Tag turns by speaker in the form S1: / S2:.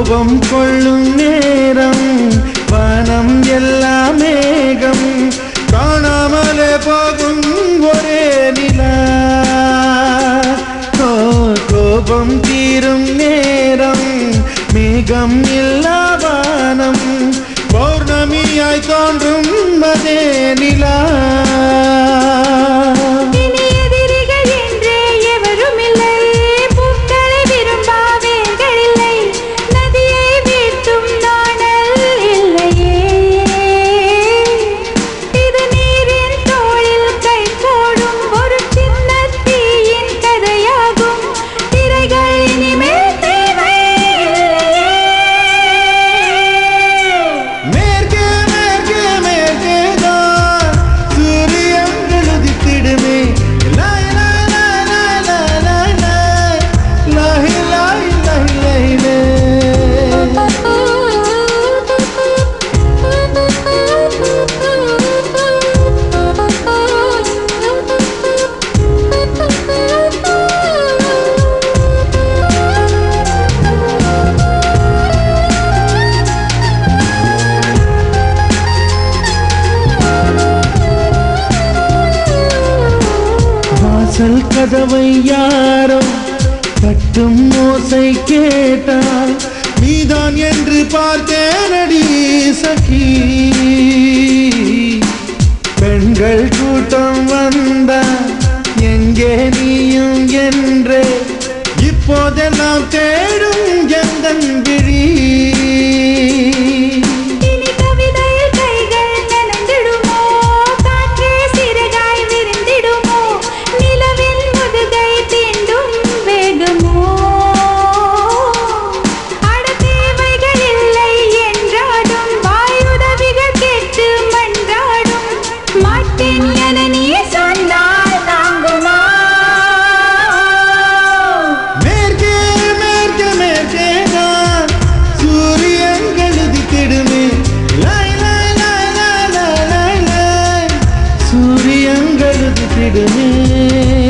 S1: கோபம் கொள்ளும் நேரம் வனம் எல்லாம் மேகம் காணாமலே போகும் ஒரே நிலா ஓ, கோபம் தீரும் நேரம் மேகம் இல்லா வானம் பௌர்ணமியாய் தோன்றும் அதே நிலா
S2: இனி எதிரிகள் என்றே எவரும் இல்லை பூக்களை விரும்பா வேர்கள் இல்லை நதியை வீழ்த்தும் நாணல் இல்லையே இது நீரின் தோளில் கை போடும் ஒரு சின்ன தீயின் கதையாகும் திரைகள் இனிமேல் தேவை
S1: மேற்கே மேற்கே மேற்கே தான் சூரியன்கள் உதித்திடுமே லாய் லாய் லாய் லாய் லாய் லாய் லாய் லாய் லாய் லாய் லாய் வாசல் கதவை யாரோ தட்டும் ஓசை கேட்டால் நீதான் என்று பார்த்தேனடி சகி பெண்கள் கூட்டம் வந்த எங்கே நீயும் என்றே இப்போதெல்லாம் தேடும் எந்தன் விழி
S2: இனி கவிதையில் கைகள் நனைந்திடுமோ காற்றே சிறகாய் விரிந்திடுமோ நிலவின் முதுகை தீண்டும் வேகமோ அட தேவைகள் இல்லை என்றாடும் வாயுதவிகள் கேட்டு மன்றாடும் மாட்டேன் என நீ சொன்னால் தாங்குமா
S1: மேற்கே மேற்கே மேற்கே தான் சூரியன்கள் உதித்திடுமே லாய் லாய் லாய் லாய் லாய் லாய் லாய் சூரியன்கள் உதித்திடுமே